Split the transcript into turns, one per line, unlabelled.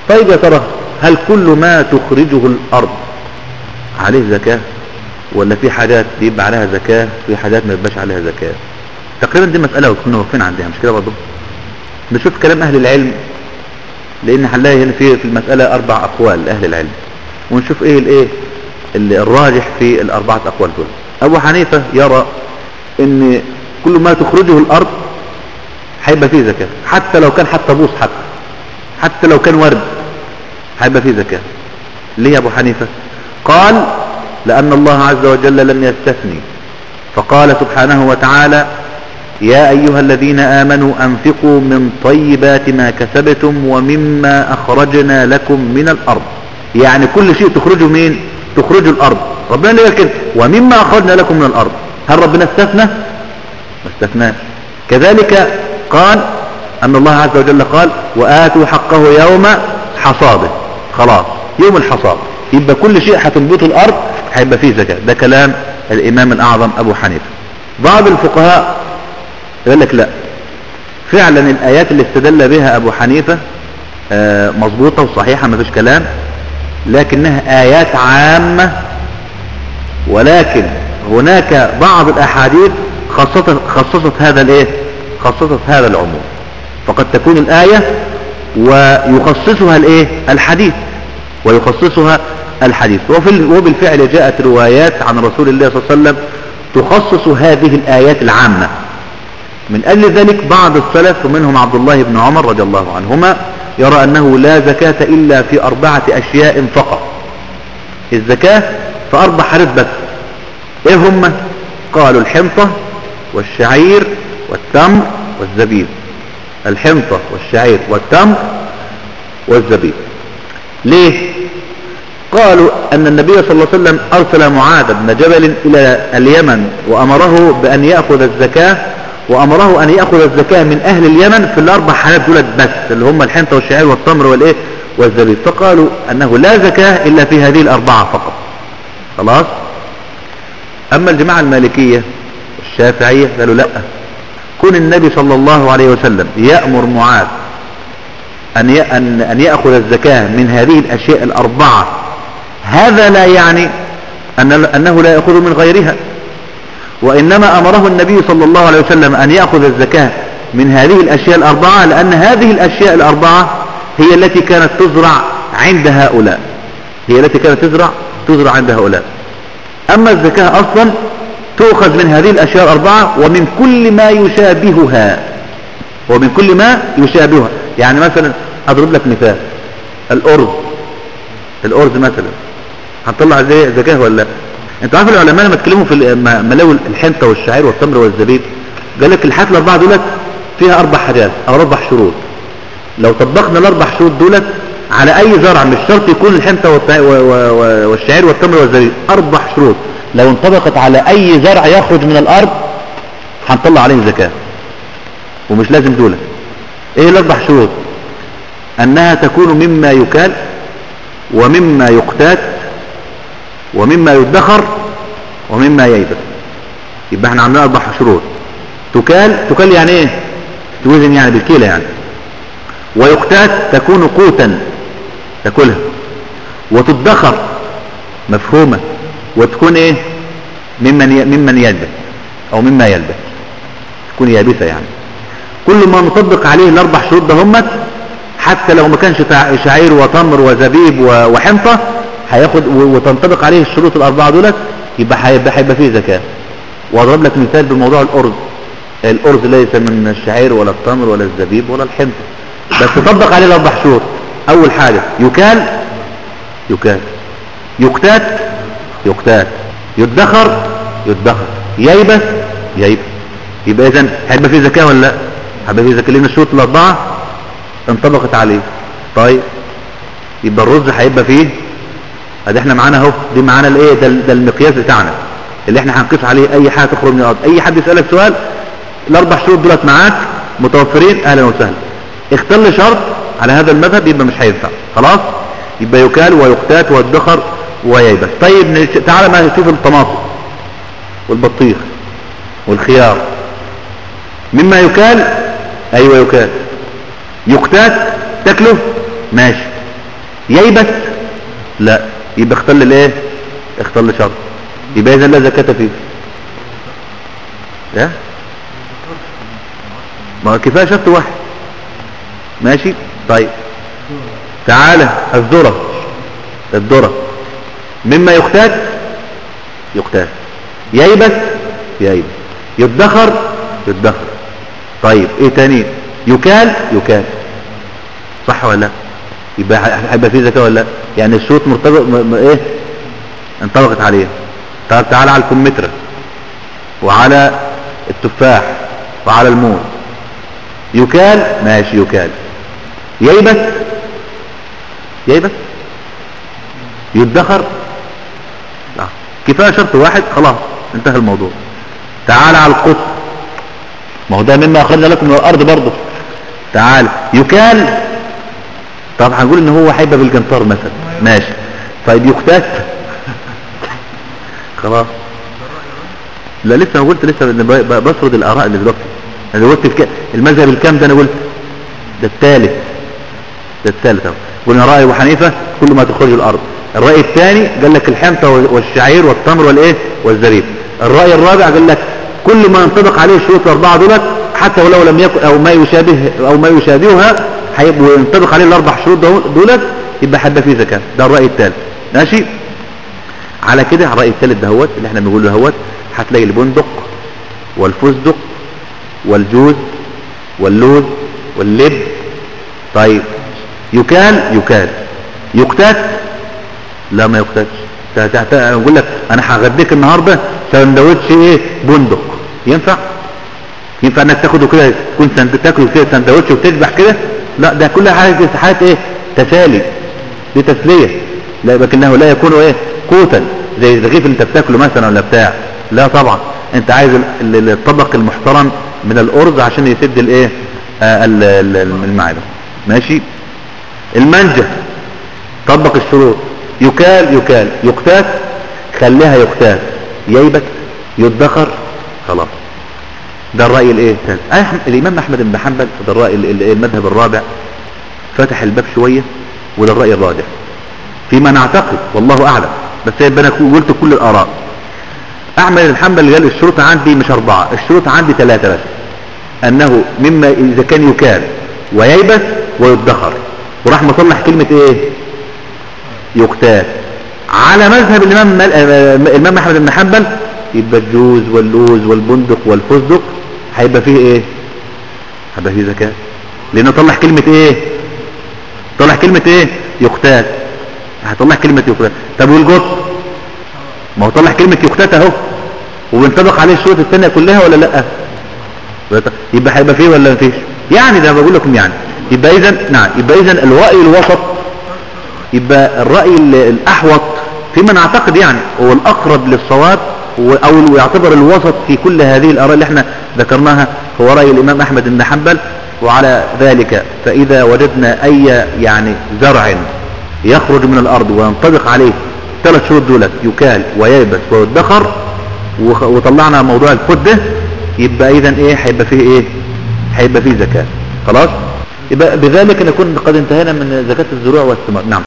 طيب يا ترى هل كل ما تخرجه الارض عليه زكاة ولا في حاجات بيبقى عليها زكاة في حاجات ما يبقاش عليها زكاة تقريبا دي مسألة وكنا واقفين عندها مش كده برضه نشوف كلام اهل العلم لان هنلاقي هنا في في المسألة اربع اقوال لاهل العلم ونشوف ايه الايه اللي الراجح في الاربعة اقوال دول ابو حنيفة يرى ان كل ما تخرجه الارض هيبقى فيه زكاة حتى لو كان حتى بوص حتى حتى لو كان ورد هيبقى فيه زكاة ليه يا ابو حنيفة قال لان الله عز وجل لم يستثني فقال سبحانه وتعالى يا ايها الذين امنوا انفقوا من طيبات ما كسبتم ومما اخرجنا لكم من الارض يعني كل شيء تخرجه مين تخرجه الارض ربنا اللي قال كده ومما اخرجنا لكم من الارض هل ربنا استثنى ما استثناش كذلك قال ان الله عز وجل قال واتوا حقه يوم حصاده خلاص يوم الحصاد يبقى كل شيء هتنبته الارض هيبقى فيه زكاة ده كلام الامام الاعظم ابو حنيفه بعض الفقهاء قال لك لا فعلا الايات اللي استدل بها ابو حنيفة آه، مظبوطة وصحيحة ما فيش كلام لكنها ايات عامة ولكن هناك بعض الاحاديث خصصت, خصصت هذا الايه خصصت هذا العموم فقد تكون الاية ويخصصها الايه الحديث ويخصصها الحديث وفي وبالفعل جاءت روايات عن رسول الله صلى الله عليه وسلم تخصص هذه الآيات العامة من أجل ذلك بعض السلف ومنهم عبد الله بن عمر رضي الله عنهما يرى أنه لا زكاة إلا في أربعة أشياء فقط الزكاة في أربع حاجات بس إيه هم قالوا الحنطة والشعير والتمر والزبيب الحنطة والشعير والتمر والزبيب ليه قالوا أن النبي صلى الله عليه وسلم أرسل معاذ بن جبل إلى اليمن وأمره بأن يأخذ الزكاة وأمره أن يأخذ الزكاة من أهل اليمن في الأربع حالات دولت بس اللي هم الحنطة والشعير والتمر والإيه والزبيب فقالوا أنه لا زكاة إلا في هذه الأربعة فقط خلاص أما الجماعة المالكية والشافعية قالوا لا كون النبي صلى الله عليه وسلم يأمر معاذ أن أن أن يأخذ الزكاة من هذه الأشياء الأربعة هذا لا يعني أن أنه لا يأخذ من غيرها وإنما أمره النبي صلى الله عليه وسلم أن يأخذ الزكاة من هذه الأشياء الأربعة لأن هذه الأشياء الأربعة هي التي كانت تزرع عند هؤلاء هي التي كانت تزرع تزرع عند هؤلاء أما الزكاة أصلا تؤخذ من هذه الأشياء الأربعة ومن كل ما يشابهها ومن كل ما يشابهها يعني مثلا أضرب لك مثال الأرز الأرز مثلا هتطلع زي زكاة ولا لا انت عارف العلماء لما اتكلموا في ملاوي الحنطة والشعير والتمر والزبيب قال لك الحاجات الأربعة دولت فيها أربع حاجات أو أربع شروط لو طبقنا الأربع شروط دولت على أي زرع مش شرط يكون الحنطة والشعير والتمر والزبيب أربع شروط لو انطبقت على أي زرع يخرج من الأرض هنطلع عليه زكاة ومش لازم دولت ايه الأربع شروط أنها تكون مما يكال ومما يقتات ومما يدخر ومما ييبس يبقى احنا عندنا اربع شروط تكال تكال يعني ايه توزن يعني بالكيلة يعني ويقتات تكون قوتا تاكلها وتدخر مفهومة وتكون ايه ممن ممن يلبس او مما يلبس تكون يابسة يعني كل ما نطبق عليه الاربع شروط ده همت حتى لو ما كانش شعير وتمر وزبيب وحنطة هياخد وتنطبق عليه الشروط الاربعة دولت يبقى هيبقى هيبقى فيه زكاة واضرب لك مثال بموضوع الارز الارز ليس من الشعير ولا التمر ولا الزبيب ولا الحنطة بس تطبق عليه الاربع شروط اول حاجة يكال يكال يقتات يقتات يدخر يدخر ييبس ييبس يبقى اذا هيبقى فيه زكاة ولا لا هيبقى فيه زكاة لان الشروط الاربعة انطبقت عليه طيب يبقى الرز هيبقى فيه ادي احنا معانا اهو دي معانا الايه ده, ده المقياس بتاعنا اللي احنا هنقيس عليه اي حاجه تخرج من الارض اي حد يسالك سؤال الاربع شروط دولت معاك متوفرين اهلا وسهلا اختار لي شرط على هذا المذهب يبقى مش هينفع خلاص يبقى يكال ويقتات ويدخر وييبس طيب تعالى ما نشوف الطماطم والبطيخ والخيار مما يكال ايوه يكال يقتات تاكله ماشي ييبس لا يبقى اختل الايه اختل شرط يبقى اذا لا زكاة فيه ها ما هو كفاية شرط واحد ماشي طيب تعالى الذرة الذرة مما يختات يختات ييبس ييبس يدخر يدخر طيب ايه تاني يكال يكال صح ولا لا يبقى هيبقى فيه زكاه ولا لا يعني الشروط مرتبط م... م... ايه انطبقت عليه طب تعالى على الكمثرى وعلى التفاح وعلى الموز يكال ماشي يكال ييبس ييبس يدخر لا كفايه شرط واحد خلاص انتهى الموضوع تعال على القط ما هو ده مما اخرجنا لكم من الارض برضه تعال يكال طب هنقول ان هو هيبقى بالجنطار مثلا ماشي طيب يختات خلاص لا لسه ما قلت لسه بسرد الاراء اللي دلوقتي انا قلت الك... المذهب الكام ده انا قلت ده الثالث ده الثالث اهو قلنا راي ابو حنيفه كل ما تخرج الارض الراي الثاني قال لك الحنطه والشعير والتمر والايه والزبيب الراي الرابع قال لك كل ما ينطبق عليه الشروط الاربعه دولت حتى ولو لم يكن او ما يشابه او ما يشابهها هيبقوا ينطبق عليه الاربع شروط دولت يبقى حبه فيه زكاه ده الراي الثالث ماشي على كده الراي الثالث دهوت اللي احنا بنقوله دهوت هتلاقي البندق والفستق والجوز واللوز واللب طيب يكال يكال يقتات لا ما يقتاتش اقول لك انا هغديك النهارده سندوتش ايه بندق ينفع ينفع انك تاخده كده تكون سند... تاكله كده سندوتش وتذبح كده لا ده كل حاجه حاجات ايه تسالي دي تسليه لا لكنه لا يكون ايه قوتا زي الرغيف اللي انت بتاكله مثلا ولا بتاع لا طبعا انت عايز الطبق المحترم من الارز عشان يسد الايه آه المعده ماشي المنجة طبق الشروط يكال يكال يقتات خليها يقتات ييبت يدخر خلاص ده الرأي الايه الثاني الامام احمد بن حنبل ده الرأي المذهب الرابع فتح الباب شوية وده الرأي الراجح فيما نعتقد والله اعلم بس يبقى انا قلت كل الاراء احمد بن حنبل قال الشروط عندي مش اربعة الشروط عندي ثلاثة بس انه مما اذا كان يكال وييبس ويدخر وراح مصلح كلمة ايه يقتات على مذهب الامام الامام احمد بن حنبل يبقى الجوز واللوز والبندق والفستق هيبقى فيه ايه هيبقى فيه زكاة لانه طلع كلمة ايه طلع كلمة ايه يقتات هطلع كلمة يقتات طب والجط ما هو طلع كلمة يقتات اهو وبينطبق عليه الشروط الثانية كلها ولا لا يبقى هيبقى فيه ولا مفيش يعني ده بقول لكم يعني يبقى اذا نعم يبقى اذا الرأي الوسط يبقى الرأي الاحوط فيما نعتقد يعني هو الاقرب للصواب او يعتبر الوسط في كل هذه الاراء اللي احنا ذكرناها هو رأي الامام احمد بن حنبل وعلى ذلك فاذا وجدنا اي يعني زرع يخرج من الارض وينطبق عليه ثلاث شروط دولت يكال وييبس ويدخر وطلعنا موضوع الفده يبقى اذا ايه هيبقى فيه ايه هيبقى فيه زكاة خلاص يبقى بذلك نكون قد انتهينا من زكاة الزروع والثمار نعم